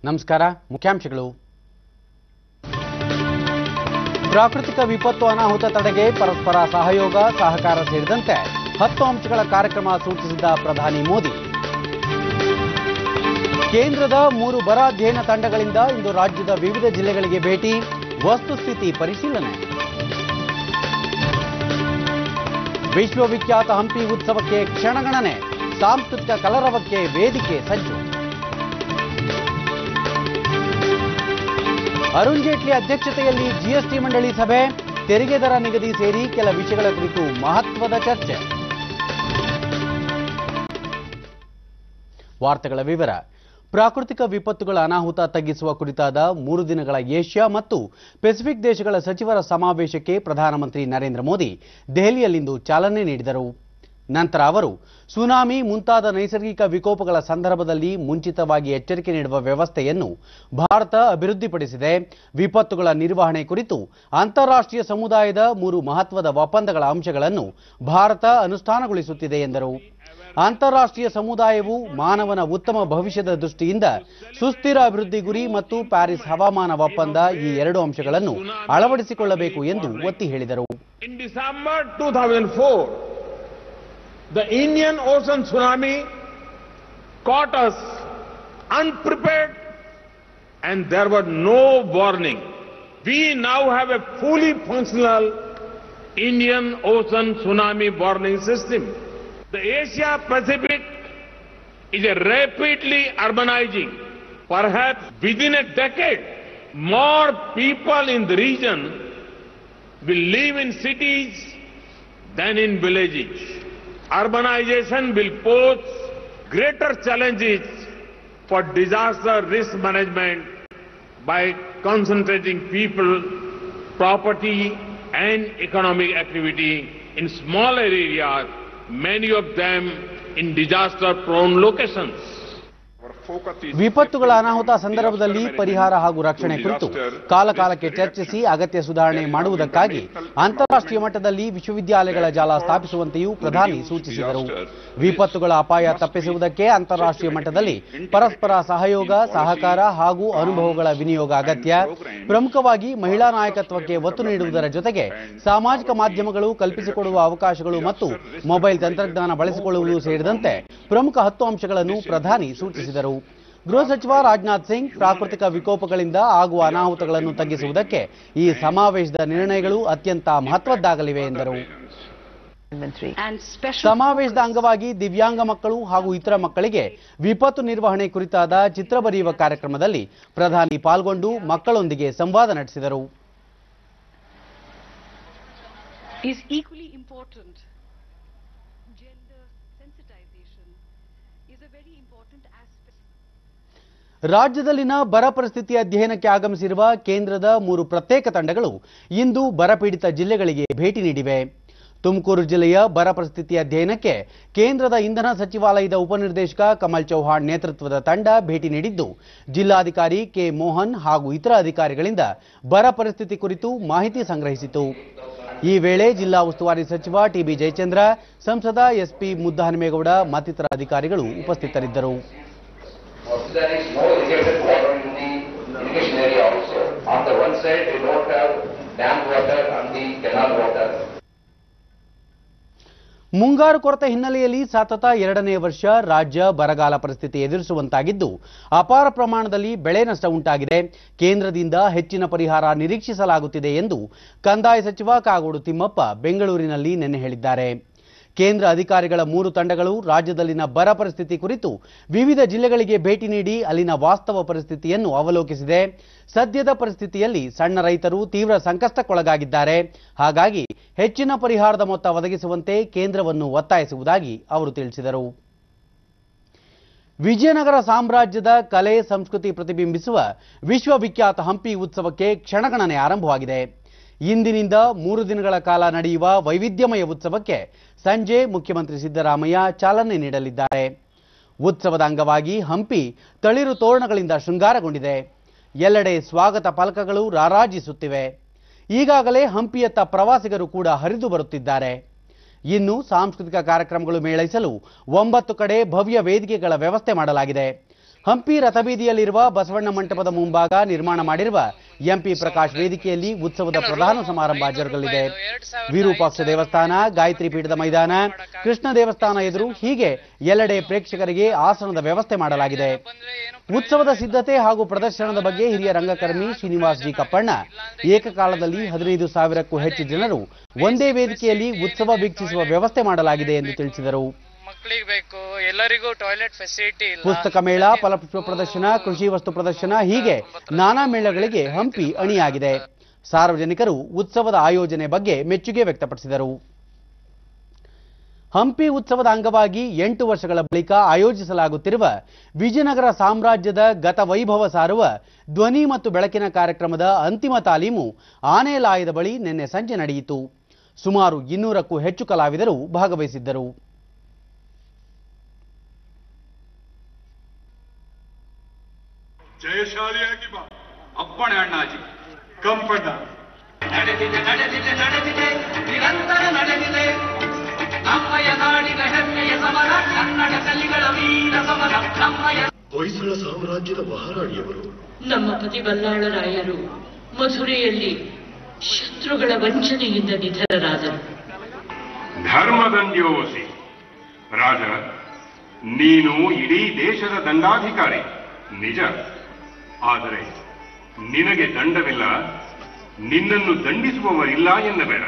ನಮಸ್ಕಾರ ಮುಖ್ಯಾಂಶಗಳು ಪ್ರಾಕೃತಿಕ ವಿಪತ್ತು ಅನಾಹುತ ತಡೆಗೆ ಪರಸ್ಪರ ಸಹಯೋಗ ಸಹಕಾರ ಸೇರಿದಂತೆ ಹತ್ತು ಅಂಶಗಳ ಕಾರ್ಯಕ್ರಮ ಸೂಚಿಸಿದ ಪ್ರಧಾನಿ ಮೋದಿ ಕೇಂದ್ರದ ಮೂರು ಬರ ಅಧ್ಯಯನ ತಂಡಗಳಿಂದ ಇಂದು ರಾಜ್ಯದ ವಿವಿಧ ಜಿಲ್ಲೆಗಳಿಗೆ ಭೇಟಿ ವಸ್ತುಸ್ಥಿತಿ ಪರಿಶೀಲನೆ ವಿಶ್ವವಿಖ್ಯಾತ ಹಂಪಿ ಉತ್ಸವಕ್ಕೆ ಕ್ಷಣಗಣನೆ ಸಾಂಸ್ಕೃತಿಕ ಕಲರವಕ್ಕೆ ವೇದಿಕೆ ಸಜ್ಜು ಅರುಣ್ ಜೇಟ್ಲಿ ಅಧ್ಯಕ್ಷತೆಯಲ್ಲಿ ಜಿಎಸ್ಟಿ ಮಂಡಳಿ ಸಭೆ ತೆರಿಗೆ ದರ ನಿಗದಿ ಸೇರಿ ಕೆಲ ವಿಷಯಗಳ ಕುರಿತು ಮಹತ್ವದ ಚರ್ಚೆ ವಾರ್ತೆಗಳ ವಿವರ ಪ್ರಾಕೃತಿಕ ವಿಪತ್ತುಗಳ ಅನಾಹುತ ತಗ್ಗಿಸುವ ಕುರಿತಾದ ಮೂರು ದಿನಗಳ ಏಷ್ಯಾ ಮತ್ತು ಪೆಸಿಫಿಕ್ ದೇಶಗಳ ಸಚಿವರ ಸಮಾವೇಶಕ್ಕೆ ಪ್ರಧಾನಮಂತ್ರಿ ನರೇಂದ್ರ ಮೋದಿ ದೆಹಲಿಯಲ್ಲಿಂದು ಚಾಲನೆ ನೀಡಿದರು ನಂತರ ಅವರು ಸುನಾಮಿ ಮುಂತಾದ ನೈಸರ್ಗಿಕ ವಿಕೋಪಗಳ ಸಂದರ್ಭದಲ್ಲಿ ಮುಂಚಿತವಾಗಿ ಎಚ್ಚರಿಕೆ ನೀಡುವ ವ್ಯವಸ್ಥೆಯನ್ನು ಭಾರತ ಅಭಿವೃದ್ಧಿಪಡಿಸಿದೆ ವಿಪತ್ತುಗಳ ನಿರ್ವಹಣೆ ಕುರಿತು ಅಂತಾರಾಷ್ಟ್ರೀಯ ಸಮುದಾಯದ ಮೂರು ಮಹತ್ವದ ಒಪ್ಪಂದಗಳ ಅಂಶಗಳನ್ನು ಭಾರತ ಅನುಷ್ಠಾನಗೊಳಿಸುತ್ತಿದೆ ಎಂದರು ಅಂತಾರಾಷ್ಟ್ರೀಯ ಸಮುದಾಯವು ಮಾನವನ ಉತ್ತಮ ಭವಿಷ್ಯದ ದೃಷ್ಟಿಯಿಂದ ಸುಸ್ಥಿರ ಅಭಿವೃದ್ಧಿ ಗುರಿ ಮತ್ತು ಪ್ಯಾರಿಸ್ ಹವಾಮಾನ ಒಪ್ಪಂದ ಈ ಎರಡು ಅಂಶಗಳನ್ನು ಅಳವಡಿಸಿಕೊಳ್ಳಬೇಕು ಎಂದು ಒತ್ತಿ ಹೇಳಿದರು In December 2004, the Indian Ocean tsunami caught us unprepared and there was no warning. We now have a fully functional Indian Ocean tsunami warning system. The Asia Pacific is a rapidly urbanizing. Perhaps within a decade, more people in the region will live in cities than in villages. Urbanization will pose greater challenges for disaster risk management by concentrating people, property and economic activity in smaller areas, many of them in disaster prone locations. ವಿಪತ್ತುಗಳ ಅನಾಹುತ ಸಂದರ್ಭದಲ್ಲಿ ಪರಿಹಾರ ಹಾಗೂ ರಕ್ಷಣೆ ಕುರಿತು ಕಾಲಕಾಲಕ್ಕೆ ಚರ್ಚಿಸಿ ಅಗತ್ಯ ಸುಧಾರಣೆ ಮಾಡುವುದಕ್ಕಾಗಿ ಅಂತಾರಾಷ್ಟ್ರೀಯ ಮಟ್ಟದಲ್ಲಿ ವಿಶ್ವವಿದ್ಯಾಲಯಗಳ ಜಾಲ ಸ್ಥಾಪಿಸುವಂತೆಯೂ ಪ್ರಧಾನಿ ಸೂಚಿಸಿದರು ವಿಪತ್ತುಗಳ ಅಪಾಯ ತಪ್ಪಿಸುವುದಕ್ಕೆ ಅಂತಾರಾಷ್ಟ್ರೀಯ ಮಟ್ಟದಲ್ಲಿ ಪರಸ್ಪರ ಸಹಯೋಗ ಸಹಕಾರ ಹಾಗೂ ಅನುಭವಗಳ ವಿನಿಯೋಗ ಅಗತ್ಯ ಪ್ರಮುಖವಾಗಿ ಮಹಿಳಾ ನಾಯಕತ್ವಕ್ಕೆ ಒತ್ತು ನೀಡುವುದರ ಜೊತೆಗೆ ಸಾಮಾಜಿಕ ಮಾಧ್ಯಮಗಳು ಕಲ್ಪಿಸಿಕೊಡುವ ಅವಕಾಶಗಳು ಮತ್ತು ಮೊಬೈಲ್ ತಂತ್ರಜ್ಞಾನ ಬಳಸಿಕೊಳ್ಳುವುದು ಸೇರಿದಂತೆ ಪ್ರಮುಖ ಹತ್ತು ಅಂಶಗಳನ್ನು ಪ್ರಧಾನಿ ಸೂಚಿಸಿದರು ಗೃಹ ಸಚಿವ ರಾಜನಾಥ್ ಸಿಂಗ್ ಪ್ರಾಕೃತಿಕ ವಿಕೋಪಗಳಿಂದ ಆಗುವ ಅನಾಹುತಗಳನ್ನು ತಗ್ಗಿಸುವುದಕ್ಕೆ ಈ ಸಮಾವೇಶದ ನಿರ್ಣಯಗಳು ಅತ್ಯಂತ ಮಹತ್ವದ್ದಾಗಲಿವೆ ಎಂದರು and special ಸಮಾವೇಶದ ಅಂಗವಾಗಿ ದಿವ್ಯಾಂಗ ಮಕ್ಕಳು ಹಾಗೂ ಇತರ ಮಕ್ಕಳಿಗೆ ವಿಪತ್ತು ನಿರ್ವಹಣೆ ಕುರಿತಾದ ಚಿತ್ರ ಬರೆಯುವ ಕಾರ್ಯಕ್ರಮದಲ್ಲಿ ಪ್ರಧಾನಿ ಪಾಲ್ಗೊಂಡು ಮಕ್ಕಳೊಂದಿಗೆ ಸಂವಾದ ನಡೆಸಿದರು is equally important. Gender sensitization is a very important aspect. ರಾಜ್ಯದಲ್ಲಿನ ಬರ ಪರಿಸ್ಥಿತಿ ಅಧ್ಯಯನಕ್ಕೆ ಆಗಮಿಸಿರುವ ಕೇಂದ್ರದ ಮೂರು ಪ್ರತ್ಯೇಕ ತಂಡಗಳು ಇಂದು ಬರಪೀಡಿತ ಜಿಲ್ಲೆಗಳಿಗೆ ಭೇಟಿ ನೀಡಿವೆ ತುಮಕೂರು ಜಿಲ್ಲೆಯ ಬರ ಪರಿಸ್ಥಿತಿ ಅಧ್ಯಯನಕ್ಕೆ ಕೇಂದ್ರದ ಇಂಧನ ಸಚಿವಾಲಯದ ಉಪನಿರ್ದೇಶಕ ಕಮಲ್ ಚೌಹಾಣ್ ನೇತೃತ್ವದ ತಂಡ ಭೇಟಿ ನೀಡಿದ್ದು ಜಿಲ್ಲಾಧಿಕಾರಿ ಕೆ ಮೋಹನ್ ಹಾಗೂ ಇತರ ಅಧಿಕಾರಿಗಳಿಂದ ಬರ ಪರಿಸ್ಥಿತಿ ಕುರಿತು ಮಾಹಿತಿ ಸಂಗ್ರಹಿಸಿತು ಈ ವೇಳೆ ಜಿಲ್ಲಾ ಉಸ್ತುವಾರಿ ಸಚಿವ ಟಿಬಿ ಜಯಚಂದ್ರ ಸಂಸದ ಎಸ್ಪಿ ಮುದ್ದಹನುಮೇಗೌಡ ಮತ್ತಿತರ ಅಧಿಕಾರಿಗಳು ಉಪಸ್ಥಿತರಿದ್ದರು There is no irrigation water in the irrigation area also. On the one side, we don't have dam water and the canal water. ಮುಂಗಾರು ಕೊರತೆ ಹಿನ್ನೆಲೆಯಲ್ಲಿ ಸತತ ಎರಡನೇ ವರ್ಷ ರಾಜ್ಯ ಬರಗಾಲ ಪರಿಸ್ಥಿತಿ ಎದುರಿಸುವಂತಾಗಿದ್ದು ಅಪಾರ ಪ್ರಮಾಣದಲ್ಲಿ ಬೆಳೆ ನಷ್ಟ ಉಂಟಾಗಿದೆ ಕೇಂದ್ರದಿಂದ ಹೆಚ್ಚಿನ ಪರಿಹಾರ ನಿರೀಕ್ಷಿಸಲಾಗುತ್ತಿದೆ ಎಂದು ಕಂದಾಯ ಸಚಿವ ಕಾಗೋಡು ತಿಮ್ಮಪ್ಪ ಬೆಂಗಳೂರಿನಲ್ಲಿ ನಿನ್ನೆ ಹೇಳಿದ್ದಾರೆ ಕೇಂದ್ರ ಅಧಿಕಾರಿಗಳ ಮೂರು ತಂಡಗಳು ರಾಜ್ಯದಲ್ಲಿನ ಬರ ಪರಿಸ್ಥಿತಿ ಕುರಿತು ವಿವಿಧ ಜಿಲ್ಲೆಗಳಿಗೆ ಭೇಟಿ ನೀಡಿ ಅಲ್ಲಿನ ವಾಸ್ತವ ಪರಿಸ್ಥಿತಿಯನ್ನು ಅವಲೋಕಿಸಿದೆ ಸದ್ಯದ ಪರಿಸ್ಥಿತಿಯಲ್ಲಿ ಸಣ್ಣ ರೈತರು ತೀವ್ರ ಸಂಕಷ್ಟಕ್ಕೊಳಗಾಗಿದ್ದಾರೆ ಹಾಗಾಗಿ ಹೆಚ್ಚಿನ ಪರಿಹಾರದ ಮೊತ್ತ ಒದಗಿಸುವಂತೆ ಕೇಂದ್ರವನ್ನು ಒತ್ತಾಯಿಸುವುದಾಗಿ ಅವರು ತಿಳಿಸಿದರು ವಿಜಯನಗರ ಸಾಮ್ರಾಜ್ಯದ ಕಲೆ ಸಂಸ್ಕೃತಿ ಪ್ರತಿಬಿಂಬಿಸುವ ವಿಶ್ವವಿಖ್ಯಾತ ಹಂಪಿ ಉತ್ಸವಕ್ಕೆ ಕ್ಷಣಗಣನೆ ಆರಂಭವಾಗಿದೆ ಇಂದಿನಿಂದ ಮೂರು ದಿನಗಳ ಕಾಲ ನಡೆಯುವ ವೈವಿಧ್ಯಮಯ ಉತ್ಸವಕ್ಕೆ ಸಂಜೆ ಮುಖ್ಯಮಂತ್ರಿ ಸಿದ್ದರಾಮಯ್ಯ ಚಾಲನೆ ನೀಡಲಿದ್ದಾರೆ ಉತ್ಸವದ ಅಂಗವಾಗಿ ಹಂಪಿ ತಳಿರು ತೋರಣಗಳಿಂದ ಶೃಂಗಾರಗೊಂಡಿದೆ ಎಲ್ಲೆಡೆ ಸ್ವಾಗತ ಫಲಕಗಳು ರಾರಾಜಿಸುತ್ತಿವೆ ಈಗಾಗಲೇ ಹಂಪಿಯತ್ತ ಪ್ರವಾಸಿಗರು ಕೂಡ ಹರಿದು ಬರುತ್ತಿದ್ದಾರೆ ಇನ್ನು ಸಾಂಸ್ಕೃತಿಕ ಕಾರ್ಯಕ್ರಮಗಳು ಮೇಳೈಸಲು ಒಂಬತ್ತು ಕಡೆ ಭವ್ಯ ವೇದಿಕೆಗಳ ವ್ಯವಸ್ಥೆ ಮಾಡಲಾಗಿದೆ ಹಂಪಿ ರಥಬೀದಿಯಲ್ಲಿರುವ ಬಸವಣ್ಣ ಮಂಟಪದ ಮುಂಭಾಗ ನಿರ್ಮಾಣ ಮಾಡಿರುವ ಎಂಪಿ ಪ್ರಕಾಶ್ ವೇದಿಕೆಯಲ್ಲಿ ಉತ್ಸವದ ಪ್ರಧಾನ ಸಮಾರಂಭ ಜರುಗಲಿದೆ ವಿರೂಪಾಕ್ಷ ದೇವಸ್ಥಾನ ಗಾಯತ್ರಿ ಪೀಠದ ಮೈದಾನ ಕೃಷ್ಣ ದೇವಸ್ಥಾನ ಎದುರು ಹೀಗೆ ಎಲ್ಲೆಡೆ ಪ್ರೇಕ್ಷಕರಿಗೆ ಆಸನದ ವ್ಯವಸ್ಥೆ ಮಾಡಲಾಗಿದೆ ಉತ್ಸವದ ಸಿದ್ಧತೆ ಹಾಗೂ ಪ್ರದರ್ಶನದ ಬಗ್ಗೆ ಹಿರಿಯ ರಂಗಕರ್ಮಿ ಶ್ರೀನಿವಾಸ್ ಜಿ ಕಪ್ಪಣ್ಣ ಏಕಕಾಲದಲ್ಲಿ ಹದಿನೈದು ಸಾವಿರಕ್ಕೂ ಹೆಚ್ಚು ಜನರು ಒಂದೇ ವೇದಿಕೆಯಲ್ಲಿ ಉತ್ಸವ ವೀಕ್ಷಿಸುವ ವ್ಯವಸ್ಥೆ ಮಾಡಲಾಗಿದೆ ಎಂದು ತಿಳಿಸಿದರು ಮಕ್ಕಳಿಗೆ ಬೇಕು ಎಲ್ಲರಿಗೂ ಟಾಯ್ಲೆಟ್ ಫೆಸಿಲಿಟಿ ಇಲ್ಲ ಪುಸ್ತಕ ಮೇಳ ಫಲಪುಷ್ಪ ಪ್ರದರ್ಶನ ಕೃಷಿ ವಸ್ತು ಪ್ರದರ್ಶನ ಹೀಗೆ ನಾನಾ ಮೇಳಗಳಿಗೆ ಹಂಪಿ ಅಣಿಯಾಗಿದೆ ಸಾರ್ವಜನಿಕರು ಉತ್ಸವದ ಆಯೋಜನೆ ಬಗ್ಗೆ ಮೆಚ್ಚುಗೆ ವ್ಯಕ್ತಪಡಿಸಿದರು ಹಂಪಿ ಉತ್ಸವದ ಅಂಗವಾಗಿ ಎಂಟು ವರ್ಷಗಳ ಬಳಿಕ ಆಯೋಜಿಸಲಾಗುತ್ತಿರುವ ವಿಜಯನಗರ ಸಾಮ್ರಾಜ್ಯದ ಗತ ವೈಭವ ಸಾರುವ ಧ್ವನಿ ಮತ್ತು ಬೆಳಕಿನ ಕಾರ್ಯಕ್ರಮದ ಅಂತಿಮ ತಾಲೀಮು ಆನೆಲಾಯದ ಬಳಿ ನಿನ್ನೆ ಸಂಜೆ ನಡೆಯಿತು ಸುಮಾರು ಇನ್ನೂರಕ್ಕೂ ಹೆಚ್ಚು ಕಲಾವಿದರು ಭಾಗವಹಿಸಿದ್ದರು ಜಯಶಾಲಿಯಾಗಿ ಬಾ ಅಪ್ಪಣೆ ಅಣ್ಣಾಜಿ ಕಂಪಣ್ಣ ನಡೆದಿದೆ ನಡೆದಿದೆ ನಡೆದಿದೆ ನಿರಂತರ ನಡೆದಿದೆ ನಮ್ಮಯ ನಾಡಿನ ಹೆಮ್ಮೆಯ ಸಮರ ಕನ್ನಡ ಕಲಿಗಳ ವೀರ ಸಮರ ನಮ್ಮಯ ಹೊಯ್ಸಳ ಸಾಮ್ರಾಜ್ಯದ ಮಹಾರಾಣಿಯವರು ನಮ್ಮ ಪತಿ ಬಲ್ಲಾಳರಾಯರು ಮಧುರೆಯಲ್ಲಿ ಶತ್ರುಗಳ ವಂಚನೆಯಿಂದ ನಿಧನರಾದರು ಧರ್ಮದಂಡ್ಯೋಸಿ ರಾಜ ನೀನು ಇಡೀ ದೇಶದ ದಂಡಾಧಿಕಾರಿ ನಿಜ ಆದರೆ ನಿನಗೆ ದಂಡವಿಲ್ಲ ನಿನ್ನನ್ನು ದಂಡಿಸುವವರಿಲ್ಲ ಎನ್ನಬೇಡ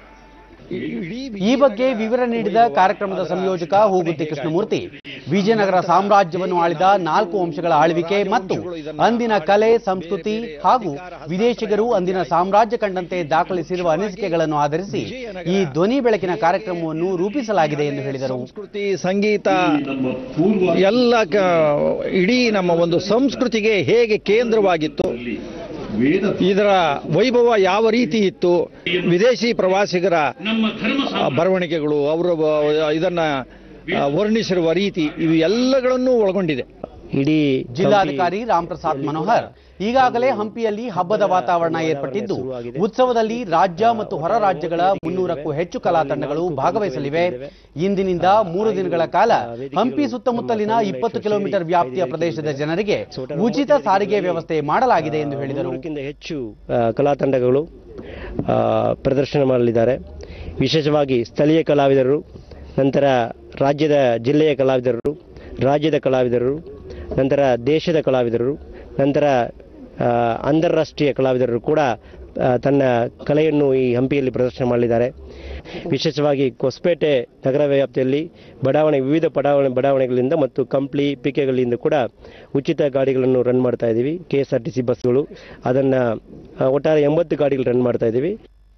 ಈ ಬಗ್ಗೆ ವಿವರ ನೀಡಿದ ಕಾರ್ಯಕ್ರಮದ ಸಂಯೋಜಕ ಹೂಗುತ್ತಿ ಕೃಷ್ಣಮೂರ್ತಿ ವಿಜಯನಗರ ಸಾಮ್ರಾಜ್ಯವನ್ನು ಆಳಿದ ನಾಲ್ಕು ವಂಶಗಳ ಆಳ್ವಿಕೆ ಮತ್ತು ಅಂದಿನ ಕಲೆ ಸಂಸ್ಕೃತಿ ಹಾಗೂ ವಿದೇಶಿಗರು ಅಂದಿನ ಸಾಮ್ರಾಜ್ಯ ಕಂಡಂತೆ ದಾಖಲಿಸಿರುವ ಅನಿಸಿಕೆಗಳನ್ನು ಆಧರಿಸಿ ಈ ಧ್ವನಿ ಬೆಳಕಿನ ಕಾರ್ಯಕ್ರಮವನ್ನು ರೂಪಿಸಲಾಗಿದೆ ಎಂದು ಹೇಳಿದರು ಸಂಸ್ಕೃತಿ ಸಂಗೀತ ಎಲ್ಲ ಕ- ಇಡೀ ನಮ್ಮ ಒಂದು ಸಂಸ್ಕೃತಿಗೆ ಹೇಗೆ ಕೇಂದ್ರವಾಗಿತ್ತು ಇದರ ವೈಭವ ಯಾವ ರೀತಿ ಇತ್ತು ವಿದೇಶಿ ಪ್ರವಾಸಿಗರ ಆ, ಬರವಣಿಗೆಗಳು ಅವರು ಇದನ್ನ ಆ, ವರ್ಣಿಸಿರುವ ರೀತಿ ಇವು ಎಲ್ಲಗಳನ್ನು ಒಳಗೊಂಡಿದೆ ಇಡೀ ಜಿಲ್ಲಾಧಿಕಾರಿ ರಾಮ್ಪ್ರಸಾದ್ ಮನೋಹರ್ ಈಗಾಗಲೇ ಹಂಪಿಯಲ್ಲಿ ಹಬ್ಬದ ವಾತಾವರಣ ಏರ್ಪಟ್ಟಿದ್ದು ಉತ್ಸವದಲ್ಲಿ ರಾಜ್ಯ ಮತ್ತು ಹೊರ ರಾಜ್ಯಗಳ ಮುನ್ನೂರಕ್ಕೂ ಹೆಚ್ಚು ಕಲಾ ತಂಡಗಳು ಭಾಗವಹಿಸಲಿವೆ ಇಂದಿನಿಂದ ಮೂರು ದಿನಗಳ ಕಾಲ ಹಂಪಿ ಸುತ್ತಮುತ್ತಲಿನ ಇಪ್ಪತ್ತು ಕಿಲೋಮೀಟರ್ ವ್ಯಾಪ್ತಿಯ ಪ್ರದೇಶದ ಜನರಿಗೆ ಉಚಿತ ಸಾರಿಗೆ ವ್ಯವಸ್ಥೆ ಮಾಡಲಾಗಿದೆ ಎಂದು ಹೇಳಿದರು ನೂರಕ್ಕಿಂತ ಹೆಚ್ಚು ಆ, ಕಲಾ ತಂಡಗಳು ಆ, ಪ್ರದರ್ಶನ ಮಾಡಲಿದ್ದಾರೆ ವಿಶೇಷವಾಗಿ ಸ್ಥಳೀಯ ಕಲಾವಿದರು ನಂತರ ರಾಜ್ಯದ ಜಿಲ್ಲೆಯ ಕಲಾವಿದರು ರಾಜ್ಯದ ಕಲಾವಿದರು ನಂತರ ದೇಶದ ಕಲಾವಿದರು ನಂತರ ಆ, ಅಂತಾರಾಷ್ಟ್ರೀಯ ಕಲಾವಿದರು ಕೂಡ ಆ, ತನ್ನ ಕಲೆಯನ್ನು ಈ ಹಂಪಿಯಲ್ಲಿ ಪ್ರದರ್ಶನ ಮಾಡಲಿದ್ದಾರೆ ವಿಶೇಷವಾಗಿ ಹೊಸಪೇಟೆ ನಗರ ವ್ಯಾಪ್ತಿಯಲ್ಲಿ ಬಡಾವಣೆ ವಿವಿಧ ಬಡಾವಣೆ ಬಡಾವಣೆಗಳಿಂದ ಮತ್ತು ಕಂಪ್ಲಿ ಪಿಕೆಗಳಿಂದ ಕೂಡ ಉಚಿತ ಗಾಡಿಗಳನ್ನು ರನ್ ಮಾಡ್ತಾ ಇದ್ದೀವಿ K S R T C ಬಸ್ಗಳು ಅದನ್ನು ಒಟ್ಟಾರೆ ಎಂಬತ್ತು ಗಾಡಿಗಳು ರನ್ ಮಾಡ್ತಾ ಇದ್ದೀವಿ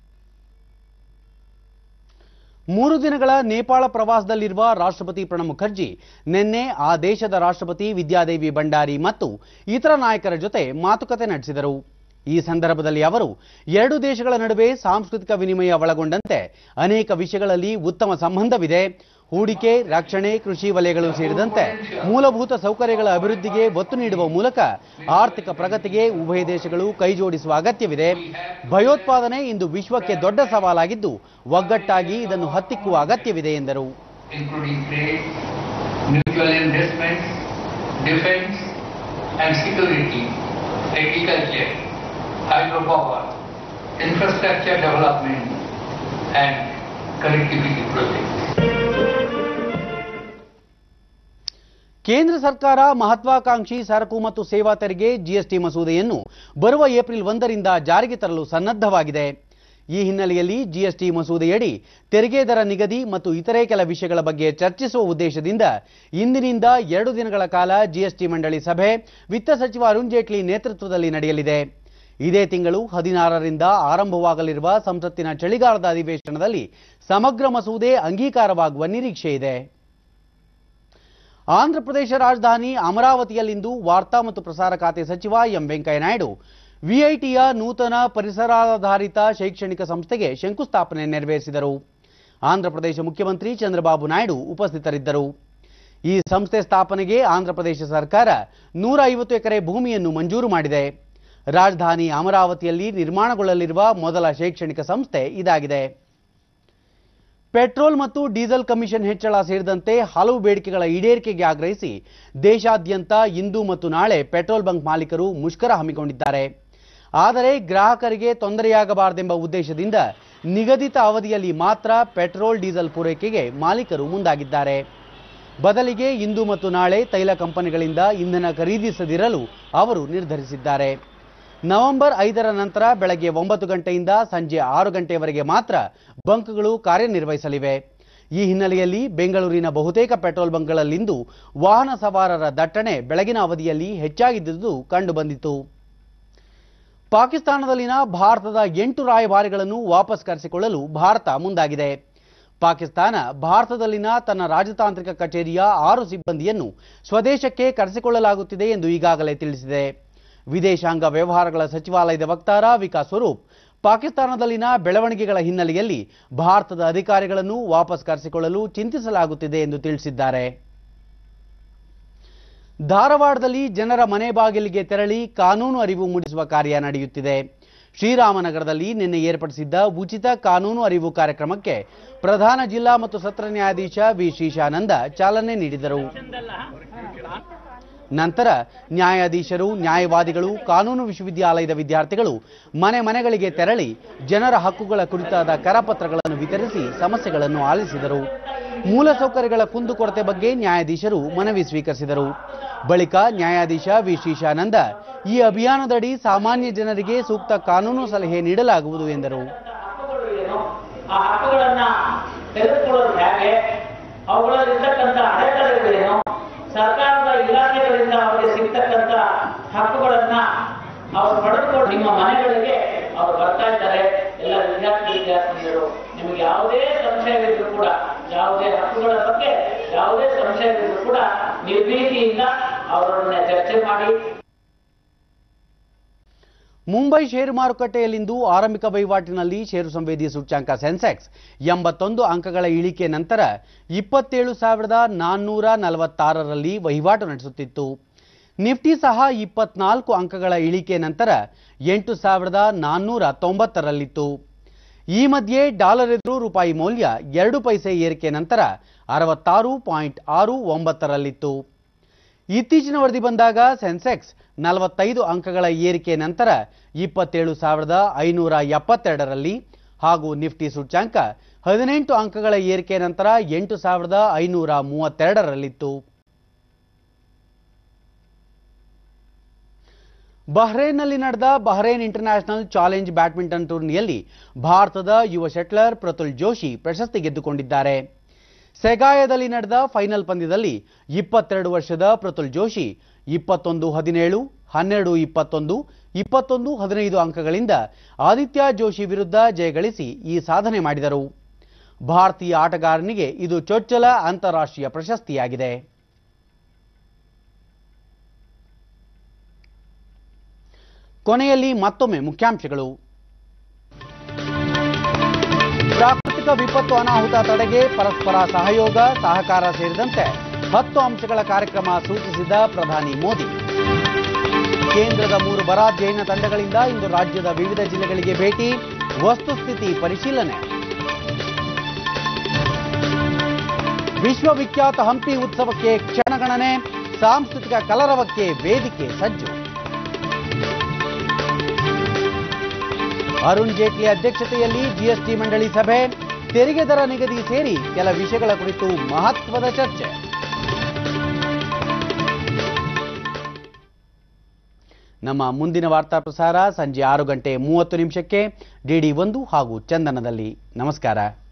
ಮೂರು ದಿನಗಳ ನೇಪಾಳ ಪ್ರವಾಸದಲ್ಲಿರುವ ರಾಷ್ಟ್ರಪತಿ ಪ್ರಣಬ್ ಮುಖರ್ಜಿ ನಿನ್ನೆ ಆ ದೇಶದ ರಾಷ್ಟ್ರಪತಿ ವಿದ್ಯಾದೇವಿ ಭಂಡಾರಿ ಮತ್ತು ಇತರ ನಾಯಕರ ಜೊತೆ ಮಾತುಕತೆ ನಡೆಸಿದರು ಈ ಸಂದರ್ಭದಲ್ಲಿ ಅವರು ಎರಡು ದೇಶಗಳ ನಡುವೆ ಸಾಂಸ್ಕೃತಿಕ ವಿನಿಮಯ ಒಳಗೊಂಡಂತೆ ಅನೇಕ ವಿಷಯಗಳಲ್ಲಿ ಉತ್ತಮ ಸಂಬಂಧವಿದೆ ಹೂಡಿಕೆ ರಕ್ಷಣೆ ಕೃಷಿ ವಲಯಗಳು ಸೇರಿದಂತೆ ಮೂಲಭೂತ ಸೌಕರ್ಯಗಳ ಅಭಿವೃದ್ಧಿಗೆ ಒತ್ತು ನೀಡುವ ಮೂಲಕ ಆರ್ಥಿಕ ಪ್ರಗತಿಗೆ ಉಭಯ ದೇಶಗಳು ಕೈಜೋಡಿಸುವ ಅಗತ್ಯವಿದೆ ಭಯೋತ್ಪಾದನೆ ಇಂದು ವಿಶ್ವಕ್ಕೆ ದೊಡ್ಡ ಸವಾಲಾಗಿದ್ದು ಒಗ್ಗಟ್ಟಾಗಿ ಇದನ್ನು ಹತ್ತಿಕ್ಕುವ ಅಗತ್ಯವಿದೆ ಎಂದರು including trade, mutual investments, defense and security, agriculture, hydropower, infrastructure development and connectivity projects. ಕೇಂದ್ರ ಸರ್ಕಾರ ಮಹತ್ವಾಕಾಂಕ್ಷಿ ಸರಕು ಮತ್ತು ಸೇವಾ ತೆರಿಗೆ ಜಿಎಸ್ಟಿ ಮಸೂದೆಯನ್ನು ಬರುವ ಏಪ್ರಿಲ್ ಒಂದರಿಂದ ಜಾರಿಗೆ ತರಲು ಸನ್ನದ್ಧವಾಗಿದೆ ಈ ಹಿನ್ನೆಲೆಯಲ್ಲಿ ಜಿಎಸ್ಟಿ ಮಸೂದೆಯಡಿ ತೆರಿಗೆ ದರ ನಿಗದಿ ಮತ್ತು ಇತರೆ ಕೆಲ ವಿಷಯಗಳ ಬಗ್ಗೆ ಚರ್ಚಿಸುವ ಉದ್ದೇಶದಿಂದ ಇಂದಿನಿಂದ ಎರಡು ದಿನಗಳ ಕಾಲ ಜಿಎಸ್ಟಿ ಮಂಡಳಿ ಸಭೆ ವಿತ್ತ ಸಚಿವ ಅರುಣ್ ಜೇಟ್ಲಿ ನೇತೃತ್ವದಲ್ಲಿ ನಡೆಯಲಿದೆ ಇದೇ ತಿಂಗಳು ಹದಿನಾರರಿಂದ ಆರಂಭವಾಗಲಿರುವ ಸಂಸತ್ತಿನ ಚಳಿಗಾಲದ ಅಧಿವೇಶನದಲ್ಲಿ ಸಮಗ್ರ ಮಸೂದೆ ಅಂಗೀಕಾರವಾಗುವ ನಿರೀಕ್ಷೆ ಇದೆ ಆಂಧ್ರಪ್ರದೇಶ ರಾಜಧಾನಿ ಅಮರಾವತಿಯಲ್ಲಿಂದು ವಾರ್ತಾ ಮತ್ತು ಪ್ರಸಾರ ಖಾತೆ ಸಚಿವ ಎಂ ವೆಂಕಯ್ಯನಾಯ್ಡು ವಿಐಟಿಯ ನೂತನ ಪರಿಸರಾಧಾರಿತ ಶೈಕ್ಷಣಿಕ ಸಂಸ್ಥೆಗೆ ಶಂಕುಸ್ಥಾಪನೆ ನೆರವೇರಿಸಿದರು ಆಂಧ್ರಪ್ರದೇಶ ಮುಖ್ಯಮಂತ್ರಿ ಚಂದ್ರಬಾಬು ನಾಯ್ಡು ಉಪಸ್ಥಿತರಿದ್ದರು ಈ ಸಂಸ್ಥೆ ಸ್ಥಾಪನೆಗೆ ಆಂಧ್ರಪ್ರದೇಶ ಸರ್ಕಾರ ನೂರ ಐವತ್ತು ಎಕರೆ ಭೂಮಿಯನ್ನು ಮಂಜೂರು ಮಾಡಿದೆ ರಾಜಧಾನಿ ಅಮರಾವತಿಯಲ್ಲಿ ನಿರ್ಮಾಣಗೊಳ್ಳಲಿರುವ ಮೊದಲ ಶೈಕ್ಷಣಿಕ ಸಂಸ್ಥೆ ಇದಾಗಿದೆ ಪೆಟ್ರೋಲ್ ಮತ್ತು ಡೀಸೆಲ್ ಕಮಿಷನ್ ಹೆಚ್ಚಳ ಸೇರಿದಂತೆ ಹಲವು ಬೇಡಿಕೆಗಳ ಈಡೇರಿಕೆಗೆ ಆಗ್ರಹಿಸಿ ದೇಶಾದ್ಯಂತ ಇಂದು ಮತ್ತು ನಾಳೆ ಪೆಟ್ರೋಲ್ ಬಂಕ್ ಮಾಲೀಕರು ಮುಷ್ಕರ ಹಮ್ಮಿಕೊಂಡಿದ್ದಾರೆ ಆದರೆ ಗ್ರಾಹಕರಿಗೆ ತೊಂದರೆಯಾಗಬಾರದೆಂಬ ಉದ್ದೇಶದಿಂದ ನಿಗದಿತ ಅವಧಿಯಲ್ಲಿ ಮಾತ್ರ ಪೆಟ್ರೋಲ್ ಡೀಸೆಲ್ ಪೂರೈಕೆಗೆ ಮಾಲೀಕರು ಮುಂದಾಗಿದ್ದಾರೆ ಬದಲಿಗೆ ಇಂದು ಮತ್ತು ನಾಳೆ ತೈಲ ಕಂಪನಿಗಳಿಂದ ಇಂಧನ ಖರೀದಿಸದಿರಲು ಅವರು ನಿರ್ಧರಿಸಿದ್ದಾರೆ ನವೆಂಬರ್ ಐದರ ನಂತರ ಬೆಳಗ್ಗೆ ಒಂಬತ್ತು ಗಂಟೆಯಿಂದ ಸಂಜೆ ಆರು ಗಂಟೆಯವರೆಗೆ ಮಾತ್ರ ಬಂಕ್ಗಳು ಕಾರ್ಯನಿರ್ವಹಿಸಲಿವೆ ಈ ಹಿನ್ನೆಲೆಯಲ್ಲಿ ಬೆಂಗಳೂರಿನ ಬಹುತೇಕ ಪೆಟ್ರೋಲ್ ಬಂಕ್ಗಳಲ್ಲಿಂದು ವಾಹನ ಸವಾರರ ದಟ್ಟಣೆ ಬೆಳಗಿನ ಅವಧಿಯಲ್ಲಿ ಹೆಚ್ಚಾಗಿದ್ದುದು ಕಂಡುಬಂದಿತು ಪಾಕಿಸ್ತಾನದಲ್ಲಿನ ಭಾರತದ ಎಂಟು ರಾಯಭಾರಿಗಳನ್ನು ವಾಪಸ್ ಕರೆಸಿಕೊಳ್ಳಲು ಭಾರತ ಮುಂದಾಗಿದೆ ಪಾಕಿಸ್ತಾನ ಭಾರತದಲ್ಲಿನ ತನ್ನ ರಾಜತಾಂತ್ರಿಕ ಕಚೇರಿಯ ಆರು ಸಿಬ್ಬಂದಿಯನ್ನು ಸ್ವದೇಶಕ್ಕೆ ಕರೆಸಿಕೊಳ್ಳಲಾಗುತ್ತಿದೆ ಎಂದು ಈಗಾಗಲೇ ತಿಳಿಸಿದೆ ವಿದೇಶಾಂಗ ವ್ಯವಹಾರಗಳ ಸಚಿವಾಲಯದ ವಕ್ತಾರ ವಿಕಾಸ್ ಸ್ವರೂಪ್ ಪಾಕಿಸ್ತಾನದಲ್ಲಿನ ಬೆಳವಣಿಗೆಗಳ ಹಿನ್ನೆಲೆಯಲ್ಲಿ ಭಾರತದ ಅಧಿಕಾರಿಗಳನ್ನು ವಾಪಸ್ ಕರೆಸಿಕೊಳ್ಳಲು ಚಿಂತಿಸಲಾಗುತ್ತಿದೆ ಎಂದು ತಿಳಿಸಿದ್ದಾರೆ ಧಾರವಾಡದಲ್ಲಿ ಜನರ ಮನೆ ಬಾಗಿಲಿಗೆ ತೆರಳಿ ಕಾನೂನು ಅರಿವು ಮೂಡಿಸುವ ಕಾರ್ಯ ನಡೆಯುತ್ತಿದೆ ಶ್ರೀರಾಮನಗರದಲ್ಲಿ ನಿನ್ನೆ ಏರ್ಪಡಿಸಿದ್ದ ಉಚಿತ ಕಾನೂನು ಅರಿವು ಕಾರ್ಯಕ್ರಮಕ್ಕೆ ಪ್ರಧಾನ ಜಿಲ್ಲಾ ಮತ್ತು ಸತ್ರ ನ್ಯಾಯಾಧೀಶ ವಿ ಶ್ರೀಶಾನಂದ ಚಾಲನೆ ನೀಡಿದರು ನಂತರ ನ್ಯಾಯಾಧೀಶರು ನ್ಯಾಯವಾದಿಗಳು ಕಾನೂನು ವಿಶ್ವವಿದ್ಯಾಲಯದ ವಿದ್ಯಾರ್ಥಿಗಳು ಮನೆ ಮನೆಗಳಿಗೆ ತೆರಳಿ ಜನರ ಹಕ್ಕುಗಳ ಕುರಿತಾದ ಕರಪತ್ರಗಳನ್ನು ವಿತರಿಸಿ ಸಮಸ್ಯೆಗಳನ್ನು ಆಲಿಸಿದರು ಮೂಲಸೌಕರ್ಯಗಳ ಕುಂದುಕೊರತೆ ಬಗ್ಗೆ ನ್ಯಾಯಾಧೀಶರು ಮನವಿ ಸ್ವೀಕರಿಸಿದರು ಬಳಿಕ ನ್ಯಾಯಾಧೀಶ ವಿ ಶ್ರೀಶಾನಂದ ಈ ಅಭಿಯಾನದಡಿ ಸಾಮಾನ್ಯ ಜನರಿಗೆ ಸೂಕ್ತ ಕಾನೂನು ಸಲಹೆ ನೀಡಲಾಗುವುದು ಎಂದರು ಆ ಹಕ್ಕುಗಳನ್ನ ತೆಗೆದುಕೊಳ್ಳೋದು ಹೇಗೆ ಅವುಗಳಲ್ಲಿರ್ತಕ್ಕಂಥ ಅಡೆತಡೆಗಳೇನು ಸರ್ಕಾರದ ಇಲಾಖೆಗಳಿಂದ ಅವರಿಗೆ ಸಿಗ್ತಕ್ಕಂಥ ಹಕ್ಕುಗಳನ್ನ ಅವರು ಪಡೆದುಕೊಂಡು ನಿಮ್ಮ ಮನೆಗಳಿಗೆ ಅವರು ಬರ್ತಾ ಇದ್ದಾರೆ ಎಲ್ಲ ವಿದ್ಯಾರ್ಥಿ ವಿದ್ಯಾರ್ಥಿನಿಯರು ನಿಮಗೆ ಯಾವುದೇ ಸಂಶಯವಿದ್ರು ಕೂಡ ಯಾವುದೇ ಹಕ್ಕುಗಳ ಬಗ್ಗೆ ಯಾವುದೇ ಸಂಶಯವಿದ್ರು ಕೂಡ ನಿರ್ಭೀತಿಯಿಂದ ಅವರನ್ನ ಚರ್ಚೆ ಮಾಡಿ ಮುಂಬೈ ಷೇರು ಮಾರುಕಟ್ಟೆಯಲ್ಲಿಂದು ಆರಂಭಿಕ ವಹಿವಾಟಿನಲ್ಲಿ ಷೇರು ಸಂವೇದಿ ಸೂಚ್ಯಾಂಕ ಸೆನ್ಸೆಕ್ಸ್ ಎಂಬತ್ತೊಂದು ಅಂಕಗಳ ಇಳಿಕೆ ನಂತರ ಇಪ್ಪತ್ತೇಳು ಸಾವಿರದ ನಾನ್ನೂರ ನಲವತ್ತಾರರಲ್ಲಿ ವಹಿವಾಟು ನಡೆಸುತ್ತಿತ್ತು ನಿಫ್ಟಿ ಸಹ ಇಪ್ಪತ್ನಾಲ್ಕು ಅಂಕಗಳ ಇಳಿಕೆ ನಂತರ ಎಂಟು ಸಾವಿರದ ನಾನ್ನೂರ ತೊಂಬತ್ತರಲ್ಲಿತ್ತು ಈ ಮಧ್ಯೆ ಡಾಲರ್ ಎದುರು ರೂಪಾಯಿ ಮೌಲ್ಯ ಎರಡು ಪೈಸೆ ಏರಿಕೆ ನಂತರ ಅರವತ್ತಾರು ಪಾಯಿಂಟ್ ಆರು ಒಂಬತ್ತರಲ್ಲಿತ್ತು ಇತ್ತೀಚಿನ ವರದಿ ಬಂದಾಗ ಸೆನ್ಸೆಕ್ಸ್ ನಲವತ್ತೈದು ಅಂಕಗಳ ಏರಿಕೆ ನಂತರ ಇಪ್ಪತ್ತೇಳು ಸಾವಿರದ ಐನೂರ ಎಪ್ಪತ್ತೆರಡರಲ್ಲಿ ಹಾಗೂ ನಿಫ್ಟಿ ಸೂಚ್ಯಾಂಕ ಹದಿನೆಂಟು ಅಂಕಗಳ ಏರಿಕೆ ನಂತರ ಎಂಟು ಸಾವಿರದ ಐನೂರ ಮೂವತ್ತೆರಡರಲ್ಲಿತ್ತು ಬಹ್ರೇನ್ನಲ್ಲಿ ನಡೆದ ಬಹ್ರೇನ್ ಇಂಟರ್ನ್ಯಾಷನಲ್ ಚಾಲೆಂಜ್ ಬ್ಯಾಡ್ಮಿಂಟನ್ ಟೂರ್ನಿಯಲ್ಲಿ ಭಾರತದ ಯುವ ಶಟ್ಲರ್ ಪ್ರತುಲ್ ಜೋಶಿ ಪ್ರಶಸ್ತಿ ಗೆದ್ದುಕೊಂಡಿದ್ದಾರೆ ಸೆಗಾಯದಲ್ಲಿ ನಡೆದ ಫೈನಲ್ ಪಂದ್ಯದಲ್ಲಿ ಇಪ್ಪತ್ತೆರಡು ವರ್ಷದ ಪ್ರತುಲ್ ಜೋಶಿ ಇಪ್ಪತ್ತೊಂದು ಹದಿನೇಳು ಹನ್ನೆರಡು ಇಪ್ಪತ್ತೊಂದು ಇಪ್ಪತ್ತೊಂದು ಹದಿನೈದು ಅಂಕಗಳಿಂದ ಆದಿತ್ಯ ಜೋಶಿ ವಿರುದ್ಧ ಜಯಗಳಿಸಿ ಈ ಸಾಧನೆ ಮಾಡಿದರು ಭಾರತೀಯ ಆಟಗಾರನಿಗೆ ಇದು ಚೊಚ್ಚಲ ಅಂತಾರಾಷ್ಟ್ರೀಯ ಪ್ರಶಸ್ತಿಯಾಗಿದೆ ಕೊನೆಯಲ್ಲಿ ಮತ್ತೊಮ್ಮೆ ಮುಖ್ಯಾಂಶಗಳು ಪ್ರಾಕೃತಿಕ ವಿಪತ್ತು ಅನಾಹುತ ತಡೆಗೆ ಪರಸ್ಪರ ಸಹಯೋಗ ಸಹಕಾರ ಸೇರಿದಂತೆ ಹತ್ತು ಅಂಶಗಳ ಕಾರ್ಯಕ್ರಮ ಸೂಚಿಸಿದ ಪ್ರಧಾನಿ ಮೋದಿ ಕೇಂದ್ರದ ಮೂರು ಬರ ಅಧ್ಯಯನ ತಂಡಗಳಿಂದ ಇಂದು ರಾಜ್ಯದ ವಿವಿಧ ಜಿಲ್ಲೆಗಳಿಗೆ ಭೇಟಿ ವಸ್ತುಸ್ಥಿತಿ ಪರಿಶೀಲನೆ ವಿಶ್ವವಿಖ್ಯಾತ ಹಂಪಿ ಉತ್ಸವಕ್ಕೆ ಕ್ಷಣಗಣನೆ ಸಾಂಸ್ಕೃತಿಕ ಕಲರವಕ್ಕೆ ವೇದಿಕೆ ಸಜ್ಜು ಅರುಣ್ ಜೇಟ್ಲಿ ಅಧ್ಯಕ್ಷತೆಯಲ್ಲಿ ಜಿಎಸ್ಟಿ ಮಂಡಳಿ ಸಭೆ ತೆರಿಗೆ ದರ ನಿಗದಿ ಸೇರಿ ಕೆಲ ವಿಷಯಗಳ ಕುರಿತು ಮಹತ್ವದ ಚರ್ಚೆ ನಮ್ಮ ಮುಂದಿನ ವಾರ್ತಾ ಪ್ರಸಾರ ಸಂಜೆ ಆರು ಗಂಟೆ ಮೂವತ್ತು ನಿಮಿಷಕ್ಕೆ ಡಿಡಿ ಒಂದು ಹಾಗೂ ಚಂದನದಲ್ಲಿ ನಮಸ್ಕಾರ